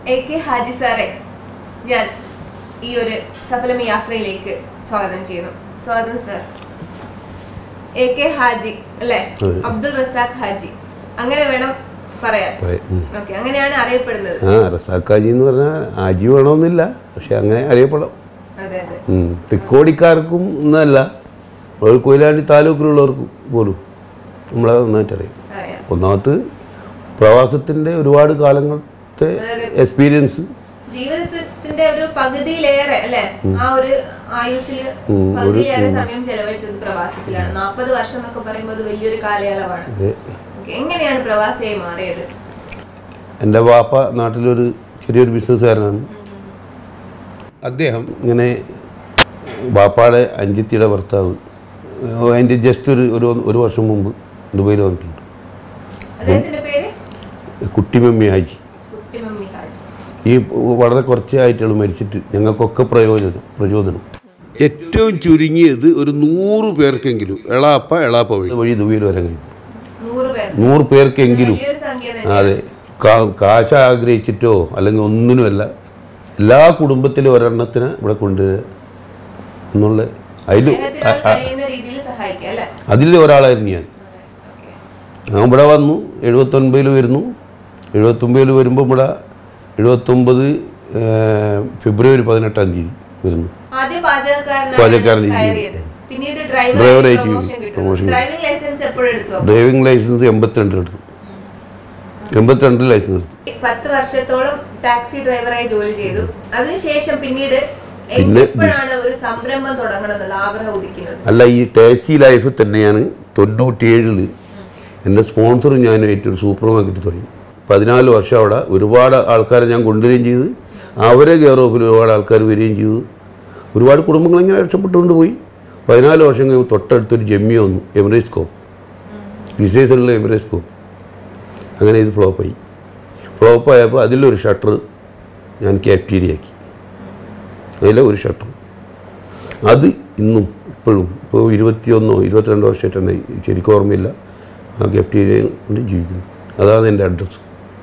A K Haji സാറെ ഞാൻ ഈ ഒരു സഫലം യാത്രയിലേക്ക് സ്വാഗതം ചെയ്യുന്നു സ്വാഗതം സർ എ കെ ഹാജി അല്ലേ അതെ. അബ്ദുൾ റസാഖ് ഹാജി അങ്ങനെ വേണം പറയാൻ പറയാം ഉം. ഓക്കെ അങ്ങനെയാണ് അറിയപ്പെടുന്നത് ആ റസാക്കാജി എന്ന് പറഞ്ഞാൽ ആജി വേണമെന്നില്ല പക്ഷെ അങ്ങനെ അറിയപ്പെടാം അതെ അതെ ഉം. തിക്കോടിക്കാർക്കും എന്നല്ല ഒരു കൊയിലാണ്ടി താലൂക്കിലുള്ളവർക്കും പോലും നമ്മളെ നന്നായിട്ട് അറിയാം അറിയാം ഒന്നാമത് പ്രവാസത്തിൻ്റെ ഒരുപാട് കാലങ്ങളത്തെ എക്സ്പീരിയൻസ് ജീവിതത്തിന്റെ ഒരു പകുതിയിലേറെ അല്ലെ ആ ഒരു ആയുസില് ഉം, ഒരു- പകുതിയിലേറെ സമയം ചെലവഴിച്ചത് പ്രവാസത്തിലാണ് നാൽപ്പത് വർഷം എന്നൊക്കെ പറയുമ്പോൾ അത് വലിയൊരു കാലയളവാണ് ഓക്കേ, എങ്ങനെയാണ് പ്രവാസിയായി മാറിയത് എൻ്റെ വാപ്പ നാട്ടിലൊരു ചെറിയൊരു ബിസിനസ്സുകാരനാണ് അദ്ദേഹം ഇങ്ങനെ വാപ്പാടെ അഞ്ചത്തിയുടെ ഭർത്താവ് അതിൻ്റെ ജസ്റ്റ് ഒരു ഒരു ഒരു വർഷം മുമ്പ് ദുബൈയിൽ വന്നിട്ടുണ്ട് അദ്ദേഹത്തിന്റെ പേര് കുട്ടിമമ്മി ഹാജി കുട്ടിമമ്മി ഹാജി ഈ വളരെ കുറച്ചായിട്ടുള്ളൂ മരിച്ചിട്ട് ഞങ്ങൾക്കൊക്കെ പ്രയോജനം പ്രചോദനം ഏറ്റവും ചുരുങ്ങിയത് ഒരു നൂറ് പേർക്കെങ്കിലും എളാപ്പ എളാപ്പ വഴി വഴി ദുബൈയിൽ വരാൻ കഴിയും നൂറ് പേർ നൂറ് പേർക്കെങ്കിലും വലിയൊരു സംഖ്യ തന്നെ അതെ കാ- കാശ് ആഗ്രഹിച്ചിട്ടോ അല്ലെങ്കിൽ ഒന്നിനുമല്ല എല്ലാ കുടുംബത്തിലും ഒരെണ്ണത്തിന് ഇവിടെ കൊണ്ടുവരിക എന്നുള്ള അതിൽ അദ്ദേഹത്തിനാൽ കഴിയുന്ന രീതിയിൽ സഹായിക്കുക അല്ലെ അതിൽ ഒരാളായിരുന്നു ഞാൻ ഞാൻ ഇവിടെ വന്നു എഴുപത്തൊൻപതിൽ വരുന്നു എഴുപത്തൊമ്പതിൽ വരുമ്പോൾ ഇവിടെ എഴുപത്തൊമ്പത് ഏർ, ഫെബ്രുവരി പതിനെട്ടാം തീയതി വരുന്നു ആദ്യം പാചകക്കാരനാണ് പാചകക്കാരൻ കയറിയത് പിന്നീട് ഡ്രൈവറായിട്ട് ഡ്രൈവറായിട്ട് പ്രൊമോഷൻ കിട്ടും promotion ഡ്രൈവിംഗ് ലൈസൻസ് എപ്പോഴും എടുത്തു ഡ്രൈവിംഗ് ലൈസൻസ് എൺപത്തിരണ്ട് എടുത്തു എൺപത്തിരണ്ടിൽ ലൈസൻസ് എടുത്തു പത്ത് വർഷത്തോളം ടാക്സി ഡ്രൈവറായി ജോലി ചെയ്തു അതിനുശേഷം പിന്നീട് പിന്നെ എപ്പോഴാണ് ഒരു സംരംഭം തുടങ്ങണം എന്നുള്ള ആഗ്രഹം ഉദിക്കുന്നത് അല്ല ഈ ടാക്സി ലൈഫ് തന്നെയാണ് തൊണ്ണൂറ്റിയേഴിൽ എൻ്റെ സ്പോൺസറും ഞാനുമായിട്ട് ഒരു സൂപ്പർ മാർക്കറ്റ് തുടങ്ങി പതിനാല് വർഷം അവിടെ ഒരുപാട് ആൾക്കാരെ ഞാൻ കൊണ്ടുവരികയും ചെയ്തു അവരെ കെയർ ഓഫിൽ ഒരുപാട് ആൾക്കാർ വരികയും ചെയ്തു ഒരുപാട് കുടുംബങ്ങൾ ഇങ്ങനെ രക്ഷപ്പെട്ടുകൊണ്ട് പോയി പതിനാല് വർഷം കഴിഞ്ഞ് തൊട്ടടുത്തൊരു ജെമ്മി വന്നു എമിറേസ്കോപ്പ് വിശേഷമുള്ള എമിറേസ്കോപ്പ് അങ്ങനെ ഇത് ഫ്ലോപ്പായി ഫ്ലോപ്പായപ്പോൾ അതിലൊരു ഷട്ടർ ഞാൻ ക്യാപ്റ്റീരിയാക്കി അതിലെ ഒരു ഷട്ടർ അത് ഇന്നും ഇപ്പോഴും ഇപ്പോൾ ഇരുപത്തിയൊന്നോ ഇരുപത്തിരണ്ടോ വർഷമായിട്ടാണ് ശരിക്കും ഓർമ്മയില്ല ആ കെഫ്റ്റീരിയ കൊണ്ട് ജീവിക്കുന്നു അതാണ് എൻ്റെ അഡ്രസ്സ്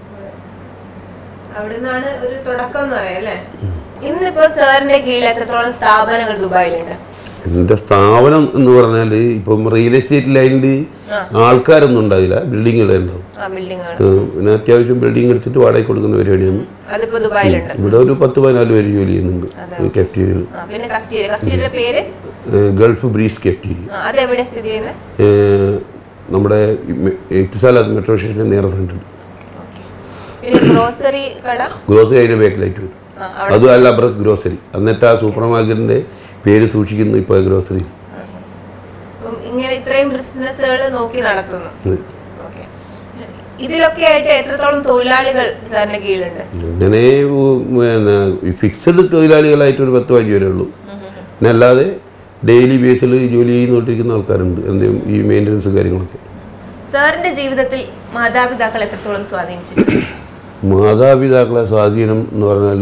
അവിടുന്നാണ് ഒരു തുടക്കം എന്ന് പറയാം അല്ലേ ഇന്നിപ്പോ സാറിന്റെ കീഴിൽ എത്രത്തോളം സ്ഥാപനങ്ങൾ ദുബായിലുണ്ട് എൻ്റെ സ്ഥാപനം എന്ന് പറഞ്ഞാൽ ഇപ്പം റിയൽ എസ്റ്റേറ്റ് ലൈനിൽ ആൾക്കാരൊന്നും ഉണ്ടാവില്ല ബിൽഡിങ്ങുകളെ ഉണ്ടാവും ആ ബിൽഡിങ്ങുകൾ ഏഹ് പിന്നെ അത്യാവശ്യം ബിൽഡിംഗ് എടുത്തിട്ട് വാടക കൊടുക്കുന്ന പരിപാടിയാണ് അതിപ്പോ ദുബായിലുണ്ട് ഇവിടെ ഒരു പത്ത് പതിനാല് പേര് ജോലി ചെയ്യുന്നുണ്ട് കെഫ്റ്റീരിയയിൽ ആ, പിന്നെ കഫ്റ്റീരിയ കഫ്റ്റീരിയുടെ പേര് ഗൾഫ് ബ്രീസ് കെഫ്റ്റീരിയ ആ, അതെവിടെ സ്ഥിതി ചെയ്യുന്നത് ഏഹ് നമ്മുടെ എക്തിസാലാത്ത് മെട്രോ സ്റ്റേഷൻ്റെ നേരെ ഫ്രണ്ട് പിന്നെ ഗ്രോസറി കട ഗ്രോസറി അതിൻ്റെ ബാക്കിലായിട്ട് വരും ആ, അതും അല്ല അപ്പുറം ഗ്രോസറി അന്നത്തെ ആ സൂപ്പർ മാർക്കറ്റിൻ്റെ പേര് സൂക്ഷിക്കുന്നു ഇപ്പോൾ ഗ്രോസറി അപ്പം ഇങ്ങനെ ഇത്രയും ബിസിനസ്സുകൾ നോക്കി നടത്തുന്നു ഇത്. ഓക്കെ ഇതിലൊക്കെ ആയിട്ട് എത്രത്തോളം തൊഴിലാളികൾ സാറിന്റെ കീഴിലുണ്ട് ഇങ്ങനെ ഉ- പിന്നെ ഫിക്സഡ് തൊഴിലാളികളായിട്ട് ഒരു പത്ത് പതിനഞ്ച് പേരേ ഉള്ളൂ പിന്നെ അല്ലാതെ ഡെയിലി ബേസിൽ ജോലി ചെയ്തുകൊണ്ടിരിക്കുന്ന ആൾക്കാരുണ്ട് എന്തെങ്കിലും ഈ മെയിൻ്റനൻസ് കാര്യങ്ങളൊക്കെ സാറിന്റെ ജീവിതത്തിൽ മാതാപിതാക്കൾ എത്രത്തോളം സ്വാധീനിച്ചു മാതാപിതാക്കളെ സ്വാധീനം എന്ന് പറഞ്ഞാൽ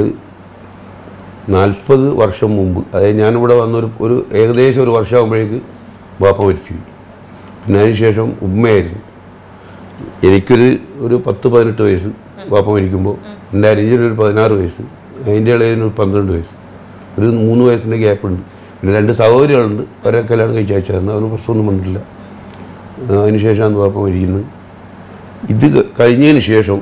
നാൽപ്പത് വർഷം മുമ്പ് അതായത് ഞാനിവിടെ വന്നൊരു ഒരു ഏകദേശം ഒരു വർഷമാകുമ്പോഴേക്ക് ബാപ്പ മരിച്ചു പോയി. പിന്നെ അതിനുശേഷം ഉമ്മയായിരുന്നു എനിക്കൊരു ഒരു പത്ത് പതിനെട്ട് വയസ്സ് ബാപ്പ മരിക്കുമ്പോൾ എൻ്റെ അനുജനൊരു പതിനാറ് വയസ്സ് അതിൻ്റെ ഇളയതിന് ഒരു പന്ത്രണ്ട് വയസ്സ് ഒരു മൂന്ന് വയസ്സിൻ്റെ ഗ്യാപ്പുണ്ട് പിന്നെ രണ്ട് സഹോദരികളുണ്ട് അവരെ കല്യാണം കഴിച്ച് അയച്ചായിരുന്നു അവന് പ്രശ്നമൊന്നും വന്നിട്ടില്ല ആ, അതിനുശേഷമാണ് ബാപ്പ മരിക്കുന്നത് ഇത് ക- കഴിഞ്ഞതിന് ശേഷം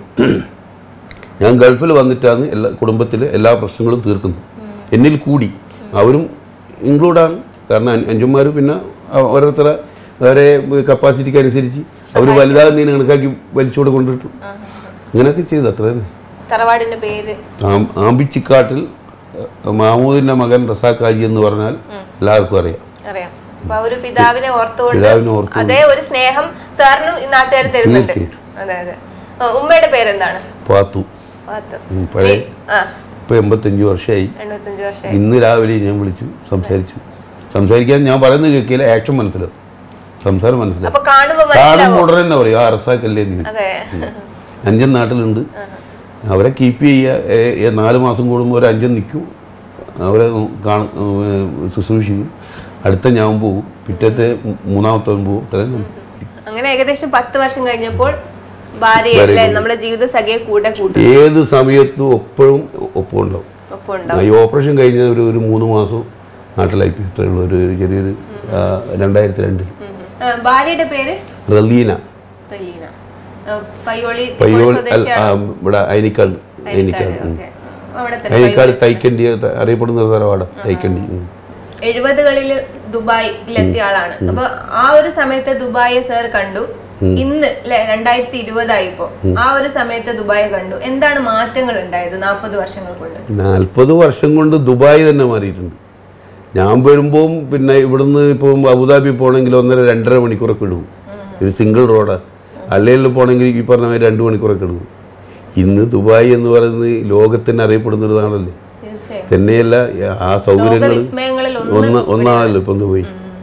ഞാൻ ഗൾഫിൽ വന്നിട്ടാണ് എല്ലാ കുടുംബത്തിലെ എല്ലാ പ്രശ്നങ്ങളും തീർക്കുന്നത് എന്നിൽ കൂടി അവരും ഇൻക്ലൂഡാണ് കാരണം അഞ്ചന്മാർ പിന്നെ അ- ഓരോരുത്തരെ അവരെ കപ്പാസിറ്റിക്ക് അനുസരിച്ച് അവർ വലുതാകുന്നതിന് കണക്കാക്കി വലിച്ചുകൂടെ കൊണ്ടിട്ടു ഇങ്ങനെയൊക്കെ ചെയ്തു അത്ര തന്നെ തറവാടിന്റെ പേര് ആം- ആമ്പിച്ചിക്കാട്ടിൽ അഹ്, മാമൂദിൻ്റെ മകൻ റസാഖ് ഹാജി എന്ന് പറഞ്ഞാൽ എല്ലാവർക്കും അറിയാം അറിയാം അപ്പൊ ആ ഒരു പിതാവിനെ ഓർത്തുകൊണ്ട് പിതാവിനെ ഓർത്തുകൊണ്ട്. അതേ ഒരു സ്നേഹം സാറിനും ഈ നാട്ടുകാർ തരുന്നുണ്ട് തീർച്ചയായിട്ടും. അതെ അതെ ആ, ഉമ്മയുടെ പേരെന്താണ് പാത്തു പാത്തു. ഉം, പഴയ ആ ഇപ്പോൾ എൺപത്തഞ്ച് വർഷമായി എൺപത്തഞ്ച് വർഷം ഇന്ന് രാവിലെ ഞാൻ വിളിച്ചു സംസാരിച്ചു സംസാരിക്കാൻ ഞാൻ പറയുന്നത് കേൾക്കില്ല ആക്ഷൻ മനസ്സിലാവും സംസാരം മനസ്സിലാവും അപ്പൊ കാണുമ്പോ കാണുമ്പോൾ മനസ്സിലാവും ഉടനെ തന്നെ പറയും ആ റസാക്കല്ലേ എന്ന് ചോദിക്കും. അതെ അഞ്ചൻ നാട്ടിലുണ്ട് അവരെ കീപ്പ് ചെയ്യുക ഏ- ഏ- നാല് മാസം കൂടുമ്പോൾ ഒരു അഞ്ചൻ നിൽക്കും അവരെ കാണ ശുശ്രൂഷിക്കും അടുത്ത ഞാൻ പോവും പിറ്റത്തെ മൂ- മൂന്നാമത്തവൻ പോവും ഇത്രയും അങ്ങനെ ഏകദേശം പത്ത് വർഷം കഴിഞ്ഞപ്പോൾ ഭാര്യ ഭാര്യ അല്ലെ കൂടെ. നമ്മുടെ ജീവിത സഖിയെ കൂടെ കൂട്ടും ഏത് സമയത്തും എപ്പോഴും ഒപ്പമുണ്ടാവും ഒപ്പം ഉണ്ടാവും ഈ ഓപ്പറേഷൻ കഴിഞ്ഞ ഒരു ഒരു മൂന്ന് മാസം നാട്ടിലായിപ്പോയി ഇത്രയേ ഉള്ളൂ ഒരു ഒരു ചെറിയൊരു ആ, രണ്ടായിരത്തി രണ്ടിൽ ഉം. ആ, ഭാര്യയുടെ പേര് റലീന റലീന ആ, പയ്യോളി പയ്യോൾ കോഴിക്കോട് അല്ല, ആ, സ്വദേശിയാണോ? ഇവിടെ അയനിക്കാട് അയനിക്കാട് അയനിക്കാട്, ഉം. ഓക്കേ. അവിടെ തന്നെ അയനിക്കാട് തൈക്കണ്ടി അറിയപ്പെടുന്ന ഒരു തറവാട് തൈക്കണ്ടി ഉം. എഴുപതുകളിൽ ദുബായിലെത്തിയ ആളാണ് അപ്പൊ ആ ഒരു സമയത്ത് ദുബായെ സാർ കണ്ടു ഇന്ന് അല്ലെ രണ്ടായിരത്തി ഇരുപതായിപ്പോ ആ ഒരു സമയത്ത് ദുബായ് കണ്ടു എന്താണ് മാറ്റങ്ങൾ ഉണ്ടായത് നാൽപ്പത് വർഷങ്ങൾ കൊണ്ട് നാൽപ്പത് വർഷം കൊണ്ട് ദുബായ് തന്നെ മാറിയിട്ടുണ്ട് ഞാൻ വരുമ്പോൾ പിന്നെ ഇവിടുന്ന് ഇപ്പം അബുദാബി പോകണമെങ്കിൽ ഒന്നര രണ്ടര മണിക്കൂറൊക്കെ ഇടും ഒരു സിംഗിൾ റോഡാണ് അല്ലെങ്കിൽ പോകണമെങ്കിൽ ഈ പറഞ്ഞ മാതിരി രണ്ട് മണിക്കൂറൊക്കെ ഇടും ഇന്ന് ദുബായ് എന്ന് പറയുന്നത് ലോകത്തിന് അറിയപ്പെടുന്നതാണല്ലേ തീർച്ചയായും തന്നെയല്ല ആ സൗകര്യങ്ങൾ വിസ്മയങ്ങളിൽ ഒന്ന് ഒന്ന് ഒന്നാണല്ലോ ഇപ്പം ദുബായ്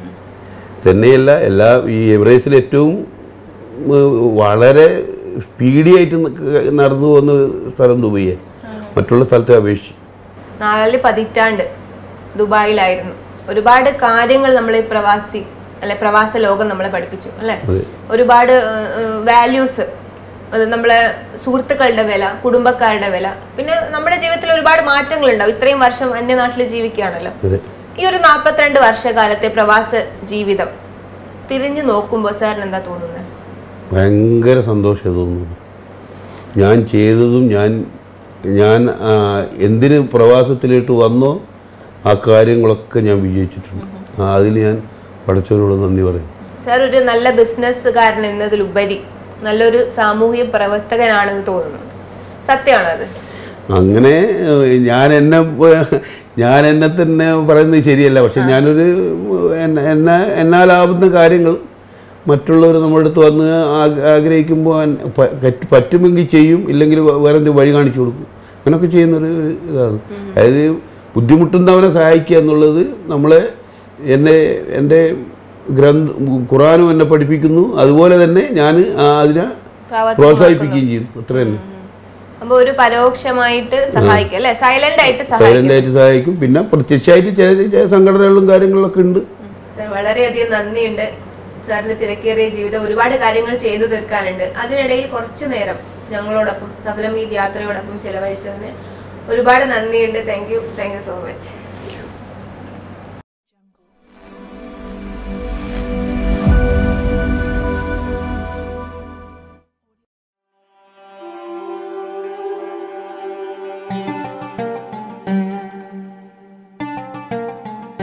തന്നെയല്ല എല്ലാ ഈ എമിറേറ്റ്സിൽ ഏറ്റവും ഉം, വളരെ സ്പീഡിയായിട്ട് ന- നടന്നു പോകുന്ന സ്ഥലം ദുബൈയാണ് മറ്റുള്ള സ്ഥലത്തെ അപേക്ഷിച്ച് നാല് പതിറ്റാണ്ട് ദുബായിലായിരുന്നു ഒരുപാട് കാര്യങ്ങൾ നമ്മളെ പ്രവാസി അല്ലെ പ്രവാസ ലോകം നമ്മളെ പഠിപ്പിച്ചു അല്ലെ അതെ ഒരുപാട് വാല്യൂസ് അത് നമ്മളെ സുഹൃത്തുക്കളുടെ വില കുടുംബക്കാരുടെ വില പിന്നെ നമ്മുടെ ജീവിതത്തിൽ ഒരുപാട് മാറ്റങ്ങൾ ഉണ്ടാവും ഇത്രയും വർഷം അന്യനാട്ടിൽ ജീവിക്കുകയാണല്ലോ അതെ ഈ ഒരു നാൽപ്പത്തിരണ്ട് വർഷകാലത്തെ പ്രവാസ ജീവിതം തിരിഞ്ഞു നോക്കുമ്പോൾ സാറിന് എന്താ തോന്നുന്നത് ഭയങ്കര സന്തോഷം തോന്നുന്നു ഞാൻ ചെയ്തതും ഞാൻ ഞാൻ ആ, എന്തിന് പ്രവാസത്തിലേക്ക് വന്നോ ആ കാര്യങ്ങളൊക്കെ ഞാൻ വിജയിച്ചിട്ടുണ്ട് ആ, അതിൽ ഞാൻ പഠിച്ചവരോട് നന്ദി പറയും സാർ ഒരു നല്ല ബിസിനസ്സുകാരൻ എന്നതിലുപരി നല്ലൊരു സാമൂഹിക പ്രവർത്തകനാണെന്ന് തോന്നുന്നു സത്യമാണോ അത് അങ്ങനെ ഏഹ്, ഞാൻ എന്നെ പ- ഞാൻ എന്നെ തന്നെ പറയുന്നത് ശരിയല്ല പക്ഷെ ഞാനൊരു എന്നെ എന്നെ എന്നാലാവുന്ന കാര്യങ്ങൾ മറ്റുള്ളവർ നമ്മുടെ അടുത്ത് വന്ന് ആ- ആഗ്രഹിക്കുമ്പോൾ എൻ- പ- പറ്റ് പറ്റുമെങ്കിൽ ചെയ്യും ഇല്ലെങ്കിൽ വേ- വേറെ എന്തെങ്കിലും വഴി കാണിച്ചു കൊടുക്കും അങ്ങനെയൊക്കെ ചെയ്യുന്നൊരു ഇതാണ് അതായത് ബുദ്ധിമുട്ടുന്നവനെ സഹായിക്കുക എന്നുള്ളത് നമ്മളെ എന്നെ എൻ്റെ ഗ്രന്ഥ ഖുറാനും എന്നെ പഠിപ്പിക്കുന്നു അതുപോലെ തന്നെ ഞാൻ അതിനെ പ്രാവർത്തികമാക്കുന്നു. പ്രോത്സാഹിപ്പിക്കുകയും ചെയ്യും അത്ര തന്നെ അപ്പൊ ഒരു പരോക്ഷമായിട്ട് സഹായിക്കും അല്ലെ സൈലന്റ് ആയിട്ട് സൈലന്റ് സഹായിക്കും ആയിട്ട് സഹായിക്കും പിന്നെ പ്രത്യക്ഷമായിട്ട് ചില ചില സംഘടനകളും കാര്യങ്ങളൊക്കെ ഉണ്ട് സാർ വളരെയധികം നന്ദിയുണ്ട് സാറിന്റെ തിരക്കേറിയ ജീവിതം ഒരുപാട് കാര്യങ്ങൾ ചെയ്തു തീർക്കാനുണ്ട് അതിനിടയിൽ കുറച്ചു നേരം ഞങ്ങളോടൊപ്പം സഫലം ഈ യാത്രയോടൊപ്പം ചെലവഴിച്ചതിന് ഒരുപാട് നന്ദിയുണ്ട് thank you thank you so much